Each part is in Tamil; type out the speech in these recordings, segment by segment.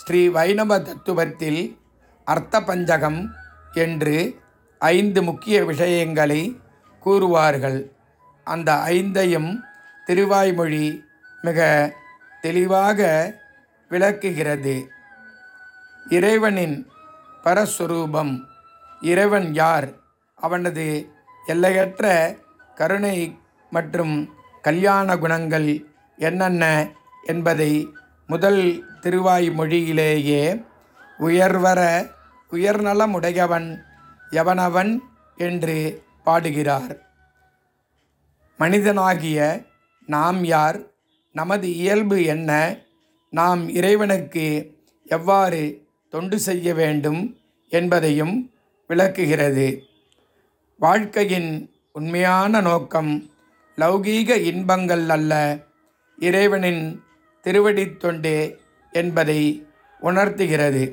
ஸ்ரீ வைணவ தத்துவத்தில் அர்த்த பஞ்சகம் என்று ஐந்து முக்கிய விஷயங்களை கூறுவார்கள் அந்த ஐந்தையும் திருவாய்மொழி மிக தெளிவாக விளக்குகிறது இறைவனின் பரஸ்வரூபம் இறைவன் யார் அவனது எல்லையற்ற கருணை மற்றும் கல்யாண குணங்கள் என்னென்ன என்பதை முதல் திருவாய்மொழியிலேயே உயர்வர உயர்நலமுடையவன் எவனவன் என்று பாடுகிறார் மனிதனாகிய நாம் யார் நமது இயல்பு என்ன நாம் இறைவனுக்கு எவ்வாறு தொண்டு செய்ய வேண்டும் என்பதையும் விளக்குகிறது வாழ்க்கையின் உண்மையான நோக்கம் லௌகீக இன்பங்கள் அல்ல இறைவனின் திருவடித் தொண்டு என்பதை உணர்த்துகிறது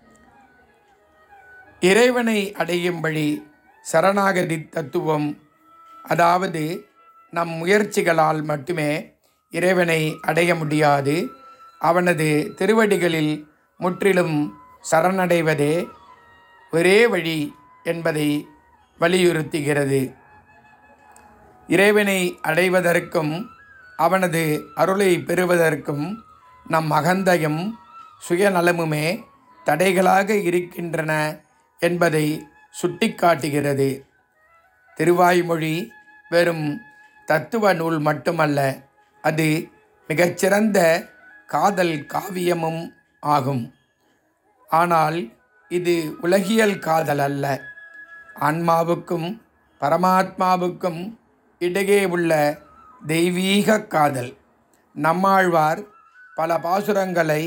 இறைவனை அடையும்படி சரணாகதி தத்துவம் அதாவது நம் முயற்சிகளால் மட்டுமே இறைவனை அடைய முடியாது அவனது திருவடிகளில் முற்றிலும் சரணடைவதே ஒரே வழி என்பதை வலியுறுத்துகிறது இறைவனை அடைவதற்கும் அவனது அருளை பெறுவதற்கும் நம் அகந்தையும் சுயநலமுமே தடைகளாக இருக்கின்றன என்பதை சுட்டிக்காட்டுகிறது திருவாய்மொழி வெறும் தத்துவ நூல் மட்டுமல்ல அது மிகச்சிறந்த காதல் காவியமும் ஆகும் ஆனால் இது உலகியல் காதல் அல்ல ஆன்மாவுக்கும் பரமாத்மாவுக்கும் இடையே உள்ள தெய்வீக காதல் நம்மாழ்வார் பல பாசுரங்களை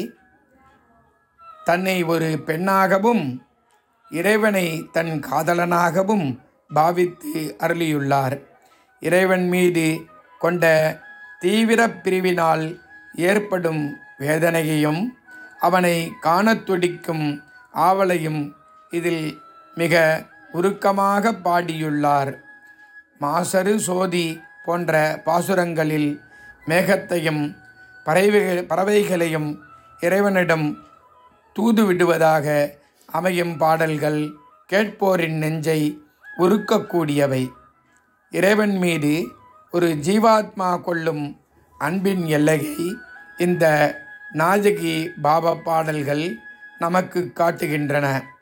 தன்னை ஒரு பெண்ணாகவும் இறைவனை தன் காதலனாகவும் பாவித்து அருளியுள்ளார் இறைவன் மீது கொண்ட தீவிர பிரிவினால் ஏற்படும் வேதனையையும் அவனை காணத் துடிக்கும் ஆவலையும் இதில் மிக உருக்கமாக பாடியுள்ளார் மாசரு சோதி போன்ற பாசுரங்களில் மேகத்தையும் பறவைகள் பறவைகளையும் இறைவனிடம் தூது விடுவதாக அமையும் பாடல்கள் கேட்போரின் நெஞ்சை உருக்கக்கூடியவை இறைவன் மீது ஒரு ஜீவாத்மா கொள்ளும் அன்பின் எல்லையை இந்த நாஜகி பாபா பாடல்கள் நமக்கு காட்டுகின்றன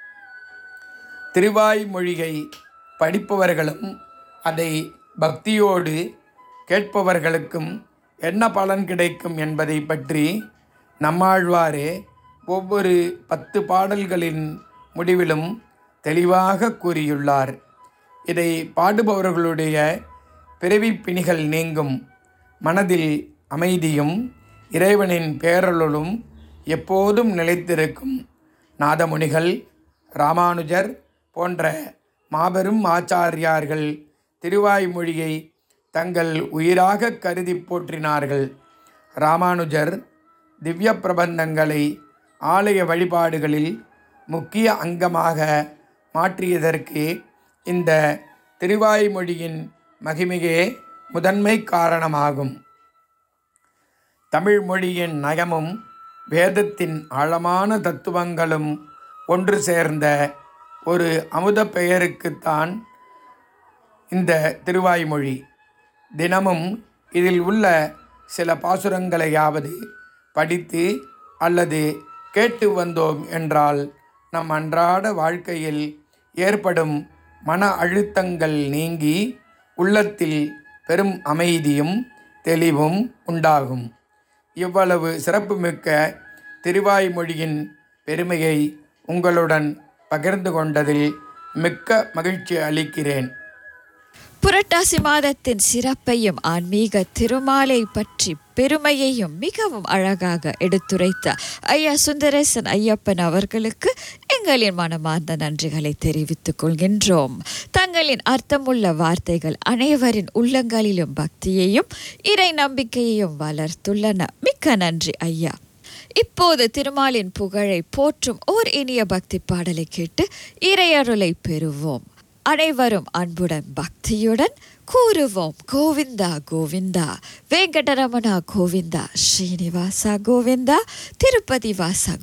திருவாய்மொழியை படிப்பவர்களும் அதை பக்தியோடு கேட்பவர்களுக்கும் என்ன பலன் கிடைக்கும் என்பதை பற்றி நம்மாழ்வாரே ஒவ்வொரு பத்து பாடல்களின் முடிவிலும் தெளிவாக கூறியுள்ளார் இதை பாடுபவர்களுடைய பிறவிப் பிணிகள் நீங்கும் மனதில் அமைதியும் இறைவனின் பேரருளும் எப்போதும் நிலைத்திருக்கும் நாதமுனிகள் ராமானுஜர் போன்ற மாபெரும் ஆச்சாரியார்கள் திருவாய்மொழியை தங்கள் உயிராக கருதி போற்றினார்கள் ராமானுஜர் திவ்ய பிரபந்தங்களை ஆலய வழிபாடுகளில் முக்கிய அங்கமாக மாற்றியதற்கு இந்த திருவாய்மொழியின் மகிமையே முதன்மை காரணமாகும் தமிழ் மொழியின் நயமும் வேதத்தின் ஆழமான தத்துவங்களும் ஒன்று சேர்ந்த ஒரு அமுத பெயருக்குத்தான் இந்த திருவாய்மொழி தினமும் இதில் உள்ள சில பாசுரங்களையாவது படித்து அல்லது கேட்டு வந்தோம் என்றால் நம் அன்றாட வாழ்க்கையில் ஏற்படும் மன அழுத்தங்கள் நீங்கி உள்ளத்தில் பெரும் அமைதியும் தெளிவும் உண்டாகும் இவ்வளவு சிறப்புமிக்க திருவாய்மொழியின் பெருமையை உங்களுடன் பகிர்ந்து கொண்டதில் மிக்க மகிழ்ச்சி அளிக்கிறேன் புரட்டாசி மாதத்தின் சிறப்பையும் ஆன்மீக திருமாலை பற்றி பெருமையையும் மிகவும் அழகாக எடுத்துரைத்த ஐயா சுந்தரேசன் ஐயப்பன் அவர்களுக்கு எங்களின் மனமார்ந்த நன்றிகளை தெரிவித்துக் கொள்கின்றோம் தங்களின் அர்த்தமுள்ள வார்த்தைகள் அனைவரின் உள்ளங்களிலும் பக்தியையும் இறை நம்பிக்கையையும் வளர்த்துள்ளன மிக்க நன்றி ஐயா இப்போது திருமாலின் புகழை போற்றும் ஓர் இனிய பக்தி பாடலை கேட்டு இறையருளை பெறுவோம் அனைவரும் அன்புடன் பக்தியுடன் கூறுவோம் கோவிந்தா கோவிந்தா வெங்கடரமணா கோவிந்தா ஸ்ரீனிவாசா கோவிந்தா திருப்பதி வாசா